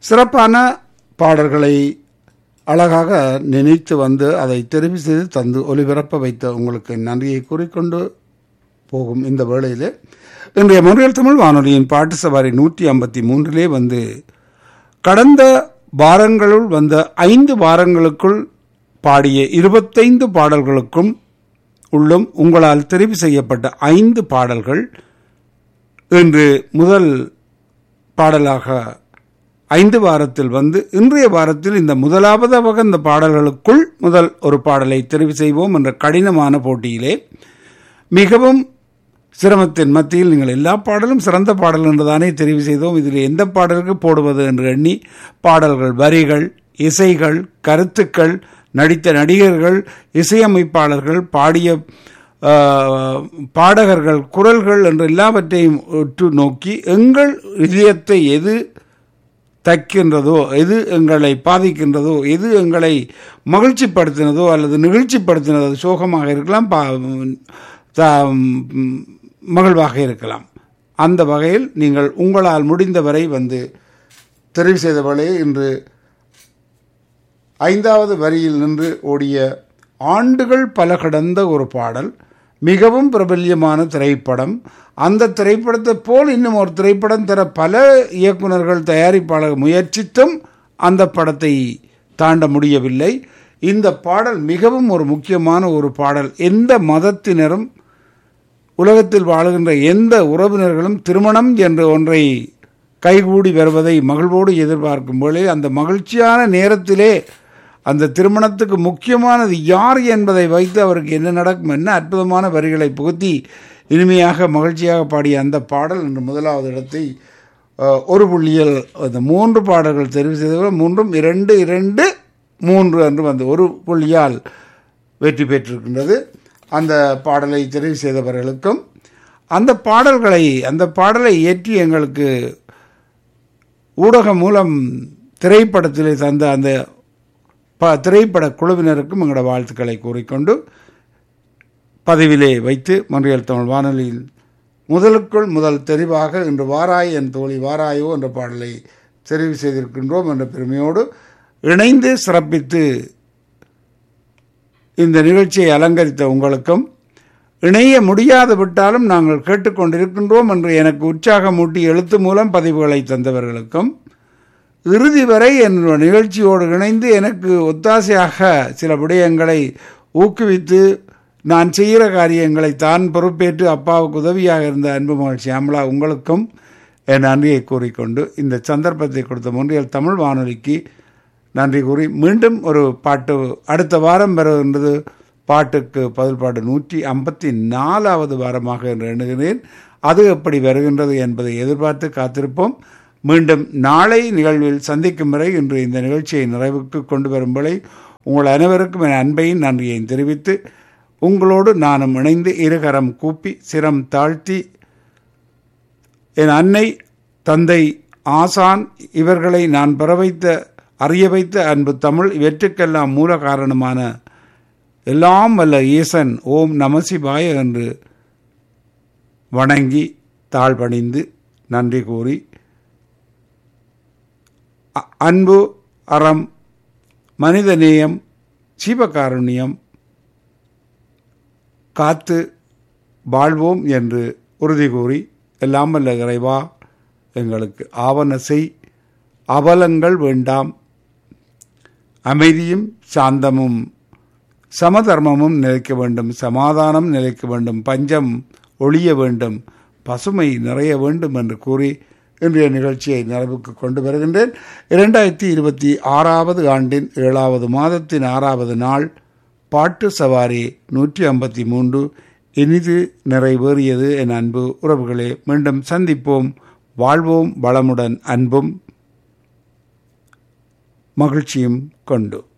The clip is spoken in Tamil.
சிறப்பான பாடல்களை அழகாக நினைத்து வந்து அதை தெரிவு செய்து தந்து ஒலிபரப்ப வைத்த உங்களுக்கு நன்றியை கூறிக்கொண்டு போகும் இந்த வேளையிலே இன்றைய முறையில் தமிழ் வானொலியின் பாட்டு சவாரி நூற்றி ஐம்பத்தி மூன்றிலே வந்து கடந்த வாரங்களுள் வந்த ஐந்து வாரங்களுக்குள் பாடிய இருபத்தைந்து பாடல்களுக்கும் உள்ளும் உங்களால் தெரிவு செய்யப்பட்ட ஐந்து பாடல்கள் இன்று முதல் பாடலாக ஐந்து வாரத்தில் வந்து இன்றைய வாரத்தில் இந்த முதலாவதாக இந்த பாடல்களுக்குள் முதல் ஒரு பாடலை தெரிவு செய்வோம் என்ற கடினமான போட்டியிலே மிகவும் சிரமத்தின் மத்தியில் நீங்கள் எல்லா பாடலும் சிறந்த பாடல் என்றுதானே தெரிவு செய்தோம் இதில் எந்த பாடலுக்கு போடுவது என்று எண்ணி பாடல்கள் வரிகள் இசைகள் கருத்துக்கள் நடித்த நடிகர்கள் இசையமைப்பாளர்கள் பாடிய பாடகர்கள் குரல்கள் என்று எல்லாவற்றையும் உற்று நோக்கி எங்கள் இதயத்தை எது தைக்கின்றதோ எது எங்களை பாதிக்கின்றதோ எது எங்களை மகிழ்ச்சிப்படுத்தினதோ அல்லது நிகழ்ச்சிப்படுத்தினதோ சோகமாக இருக்கலாம் மகிழ்வாக இருக்கலாம் அந்த வகையில் நீங்கள் உங்களால் முடிந்தவரை வந்து தெரிவு செய்த வேளையை இன்று ஐந்தாவது வரியில் நின்று ஓடிய ஆண்டுகள் பல கடந்த ஒரு பாடல் மிகவும் பிரபல்யமான திரைப்படம் அந்த திரைப்படத்தை போல் இன்னும் ஒரு திரைப்படம் தர பல இயக்குநர்கள் தயாரிப்பாளர் முயற்சித்தும் அந்த படத்தை தாண்ட முடியவில்லை இந்த பாடல் மிகவும் ஒரு முக்கியமான ஒரு பாடல் எந்த மதத்தினரும் உலகத்தில் வாழுகின்ற எந்த உறவினர்களும் திருமணம் என்ற ஒன்றை கைகூடி வருவதை மகிழ்வோடு எதிர்பார்க்கும் போது அந்த மகிழ்ச்சியான நேரத்திலே அந்த திருமணத்துக்கு முக்கியமானது யார் என்பதை வைத்து அவருக்கு என்ன நடக்கும் என்ன அற்புதமான வரிகளை புகுத்தி இனிமையாக மகிழ்ச்சியாக பாடிய அந்த பாடல் இன்று முதலாவது இடத்தை ஒரு புள்ளியல் அந்த மூன்று பாடல்கள் தெரிவு செய்தவர்கள் மூன்றும் இரண்டு இரண்டு மூன்று என்று வந்து ஒரு புள்ளியால் வெற்றி பெற்றிருக்கின்றது அந்த பாடலை தெரிவு செய்தவர்களுக்கும் அந்த பாடல்களை அந்த பாடலை ஏற்றி எங்களுக்கு ஊடகம் மூலம் திரைப்படத்தில் தந்த அந்த ப திரைப்பட குழுவினருக்கும் எங்களோட வாழ்த்துக்களை கூறிக்கொண்டு பதிவிலே வைத்து மொன்றியல் தமிழ் வானொலியில் முதலுக்குள் முதல் தெரிவாக இன்று வாராய் என் தோழி வாராயோ என்ற பாடலை தெரிவு செய்திருக்கின்றோம் என்ற பெருமையோடு இணைந்து சிறப்பித்து இந்த நிகழ்ச்சியை அலங்கரித்த உங்களுக்கும் இணைய முடியாது விட்டாலும் நாங்கள் கேட்டுக்கொண்டிருக்கின்றோம் என்று எனக்கு உற்சாகமூட்டி எழுத்து மூலம் பதிவுகளை தந்தவர்களுக்கும் இறுதி வரை என்னுடைய நிகழ்ச்சியோடு இணைந்து எனக்கு ஒத்தாசையாக சில விடயங்களை ஊக்குவித்து நான் செய்கிற காரியங்களை தான் பொறுப்பேற்று அப்பாவுக்கு உதவியாக இருந்த அன்பு மகள் ஷியாமலா உங்களுக்கும் என் நன்றியை கூறிக்கொண்டு இந்த சந்தர்ப்பத்தை கொடுத்த முன்றியல் தமிழ் வானொலிக்கு நன்றி கூறி மீண்டும் ஒரு பாட்டு அடுத்த வாரம் வருகின்றது பாட்டுக்கு பதில் பாட்டு நூற்றி ஐம்பத்தி நாலாவது வாரமாக என்று எண்ணுகிறேன் அது எப்படி வருகின்றது என்பதை எதிர்பார்த்து காத்திருப்போம் மீண்டும் நாளை நிகழ்வில் சந்திக்கும் வரை இன்று இந்த நிகழ்ச்சியை நிறைவுக்கு கொண்டு வரும்படி உங்கள் அனைவருக்கும் என் அன்பையும் நன்றியையும் தெரிவித்து உங்களோடு நானும் இணைந்து இருகரம் கூப்பி சிரம் தாழ்த்தி என் அன்னை தந்தை ஆசான் இவர்களை நான் பெற வைத்த அறிய வைத்த அன்பு தமிழ் இவற்றுக்கெல்லாம் மூல காரணமான எல்லாம் வல்ல ஈசன் ஓம் நமசிவாய என்று வணங்கி தாழ்பணிந்து நன்றி கூறி அன்பு அறம் மனிதநேயம் சீவகாருண்யம் காத்து வாழ்வோம் என்று உறுதி கூறி எல்லாம் வல்ல இறைவா எங்களுக்கு ஆவண செய் அவலங்கள் வேண்டாம் அமைதியும் சாந்தமும் சமதர்மமும் நிலைக்க வேண்டும் சமாதானம் நிலைக்க வேண்டும் பஞ்சம் ஒழிய வேண்டும் பசுமை நிறைய வேண்டும் என்று கூறி இன்றைய நிகழ்ச்சியை நிறைவுக்கு கொண்டு வருகின்றேன் இரண்டாயிரத்தி இருபத்தி ஆறாவது ஆண்டின் ஏழாவது மாதத்தின் ஆறாவது நாள் பாட்டு சவாரி நூற்றி ஐம்பத்தி மூன்று இனிது நிறைவேறியது என் அன்பு உறவுகளே மீண்டும் சந்திப்போம் வாழ்வோம் வளமுடன் அன்பும் மகிழ்ச்சியும் கொண்டு